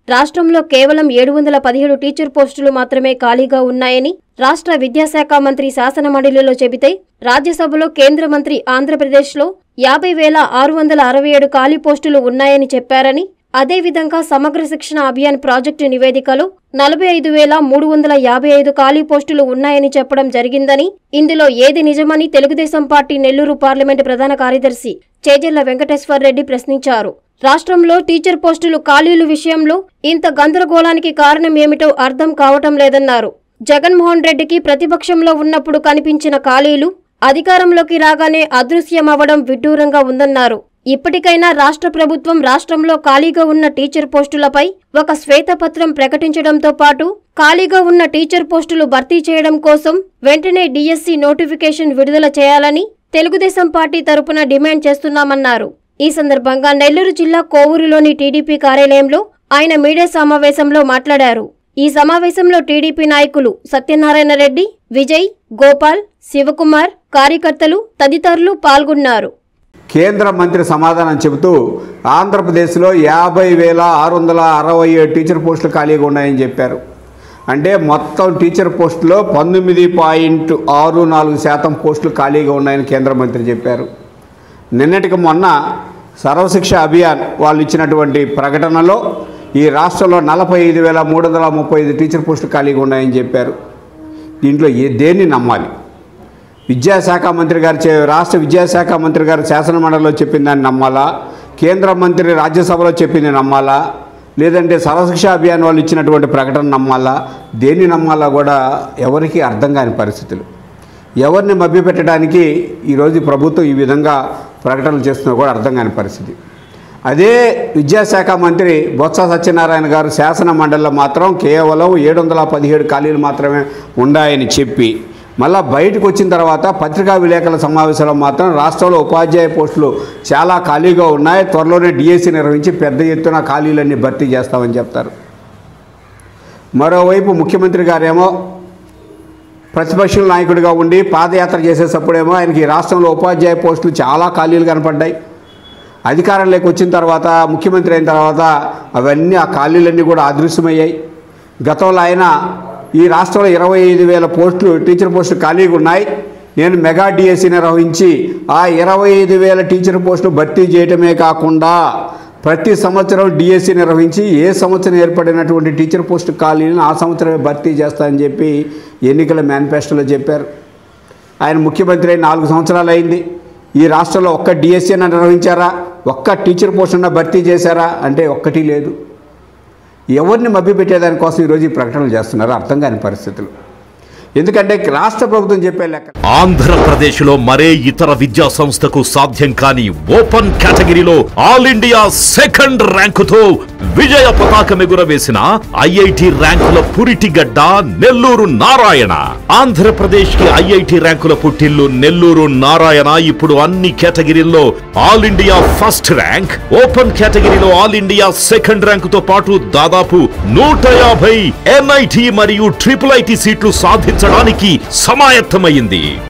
రాష్ట్రంలో కేవలం ఏడు వందల పదిహేడు టీచర్ పోస్టులు మాత్రమే ఖాళీగా ఉన్నాయని రాష్ట్ర విద్యాశాఖ మంత్రి శాసనమండలిలో చెబితే రాజ్యసభలో కేంద్ర మంత్రి ఆంధ్రప్రదేశ్లో యాభై వేల ఆరు వందల అరవై ఏడు ఖాళీ పోస్టులు ఉన్నాయని చెప్పారని అదేవిధంగా సమగ్ర శిక్షణ అభియాన్ ప్రాజెక్టు నివేదికలో నలభై ఐదు వేల మూడు వందల యాభై ఐదు ఖాళీ పోస్టులు ఉన్నాయని చెప్పడం జరిగిందని ఇందులో ఏది నిజమని తెలుగుదేశం పార్టీ నెల్లూరు పార్లమెంటు ప్రధాన కార్యదర్శి చేజెళ్ల వెంకటేశ్వర్ రెడ్డి ప్రశ్నించారు రాష్ట్రంలో టీచర్ పోస్టులు ఖాళీలు విషయంలో ఇంత గందరగోళానికి కారణం ఏమిటో అర్థం కావటం లేదన్నారు జగన్మోహన్ రెడ్డికి ప్రతిపక్షంలో ఉన్నప్పుడు కనిపించిన ఖాళీలు అధికారంలోకి రాగానే అదృశ్యమవ్వడం విడ్డూరంగా ఉందన్నారు ఇప్పటికైనా రాష్ట్ర ప్రభుత్వం రాష్ట్రంలో ఖాళీగా ఉన్న టీచర్ పోస్టులపై ఒక శ్వేతపత్రం ప్రకటించడంతో పాటు ఖాళీగా ఉన్న టీచర్ పోస్టులు భర్తీ చేయడం కోసం వెంటనే డిఎస్సి నోటిఫికేషన్ విడుదల చేయాలని తెలుగుదేశం పార్టీ తరపున డిమాండ్ చేస్తున్నామన్నారు ఈ సందర్భంగా నెల్లూరు జిల్లా కోవూరులోని టీడీపీ కార్యాలయంలో ఆయన మీడియా సమావేశంలో మాట్లాడారు ఈ సమావేశంలో టీడీపీ నాయకులు సత్యనారాయణ రెడ్డి విజయ్ గోపాల్ శివకుమార్ కార్యకర్తలు తదితరులు పాల్గొన్నారు కేంద్ర మంత్రి సమాధానం చెబుతూ ఆంధ్రప్రదేశ్లో యాభై వేల ఆరు వందల అరవై ఏడు టీచర్ పోస్టులు ఖాళీగా ఉన్నాయని చెప్పారు అంటే మొత్తం టీచర్ పోస్టులో పంతొమ్మిది పాయింట్ ఆరు నాలుగు శాతం పోస్టులు ఖాళీగా ఉన్నాయని కేంద్ర మంత్రి చెప్పారు నిన్నటికి మొన్న సర్వశిక్ష అభియాన్ వాళ్ళు ఇచ్చినటువంటి ప్రకటనలో ఈ రాష్ట్రంలో నలభై ఐదు వేల మూడు వందల ముప్పై ఐదు టీచర్ పోస్టులు ఖాళీగా ఉన్నాయని చెప్పారు దీంట్లో ఏ దేన్ని నమ్మాలి విద్యాశాఖ మంత్రి గారు చే రాష్ట్ర విద్యాశాఖ మంత్రి గారు శాసనమండలిలో చెప్పిన దాన్ని నమ్మాలా కేంద్ర మంత్రి రాజ్యసభలో చెప్పింది నమ్మాలా లేదంటే సర్వశిక్ష అభియాన్ వాళ్ళు ఇచ్చినటువంటి ప్రకటన నమ్మాలా దేన్ని నమ్మాలా కూడా ఎవరికీ అర్థం కాని పరిస్థితులు ఎవరిని మభ్యపెట్టడానికి ఈరోజు ఈ ప్రభుత్వం ఈ విధంగా ప్రకటనలు చేస్తున్నా కూడా అర్థం కాని పరిస్థితి అదే విద్యాశాఖ మంత్రి బొత్స సత్యనారాయణ గారు శాసన మండలిలో మాత్రం కేవలం ఏడు వందల పదిహేడు ఖాళీలు మాత్రమే ఉన్నాయని చెప్పి మళ్ళా బయటకు వచ్చిన తర్వాత పత్రికా విలేకరుల సమావేశంలో మాత్రం రాష్ట్రంలో ఉపాధ్యాయ పోస్టులు చాలా ఖాళీగా ఉన్నాయి త్వరలోనే డిఎస్సి నిర్వహించి పెద్ద ఎత్తున ఖాళీలన్నీ భర్తీ చేస్తామని చెప్తారు మరోవైపు ముఖ్యమంత్రి గారేమో ప్రతిపక్ష నాయకుడిగా ఉండి పాదయాత్ర చేసేటప్పుడేమో ఆయనకి ఈ రాష్ట్రంలో ఉపాధ్యాయ పోస్టులు చాలా ఖాళీలు కనపడ్డాయి అధికారంలోకి వచ్చిన తర్వాత ముఖ్యమంత్రి అయిన తర్వాత అవన్నీ ఆ ఖాళీలన్నీ కూడా అదృశ్యమయ్యాయి గతంలో ఆయన ఈ రాష్ట్రంలో ఇరవై ఐదు వేల పోస్టులు టీచర్ పోస్టులు ఖాళీగా ఉన్నాయి నేను మెగా డిఎస్సి నిర్వహించి ఆ ఇరవై ఐదు వేల టీచర్ పోస్టులు భర్తీ చేయటమే కాకుండా ప్రతి సంవత్సరం డిఎస్సి నిర్వహించి ఏ సంవత్సరం ఏర్పడినటువంటి టీచర్ పోస్టు ఖాళీలను ఆ సంవత్సరమే భర్తీ చేస్తానని చెప్పి ఎన్నికల మేనిఫెస్టోలో చెప్పారు ఆయన ముఖ్యమంత్రి అయి నాలుగు సంవత్సరాలు అయింది ఈ రాష్ట్రంలో ఒక్క డిఎస్సీ నిర్వహించారా ఒక్క టీచర్ పోస్టున్న భర్తీ చేశారా అంటే ఒక్కటి లేదు ఎవరిని మభ్యపెట్టేదానికోసం ఈరోజు ఈ ప్రకటనలు చేస్తున్నారు అర్థం కాని పరిస్థితులు ఎందుకంటే రాష్ట్ర ప్రభుత్వం చెప్పే లెక్క ఆంధ్రప్రదేశ్లో మరే ఇతర విద్యా సంస్థకు సాధ్యం కాని ఓపెన్ కేటగిరీలో ఆల్ ఇండియా సెకండ్ ర్యాంకుతో విజయ పతాకం ఎగురవేసిన ఐఐటి ర్యాంకుల పురిటిగడ్డ నెల్లూరు నారాయణ ఆంధ్రప్రదేశ్ కి ఐఐటి ర్యాంకుల పుట్టిల్లు నెల్లూరు నారాయణ ఇప్పుడు అన్ని కేటగిరీల్లో all India first rank open కేటగిరీలో ఆల్ ఇండియా సెకండ్ ర్యాంకుతో పాటు దాదాపు నూట యాభై ఎన్ఐటి మరియు ట్రిపుల్ ఐటి సీట్లు సాధించడానికి సమాయత్తమైంది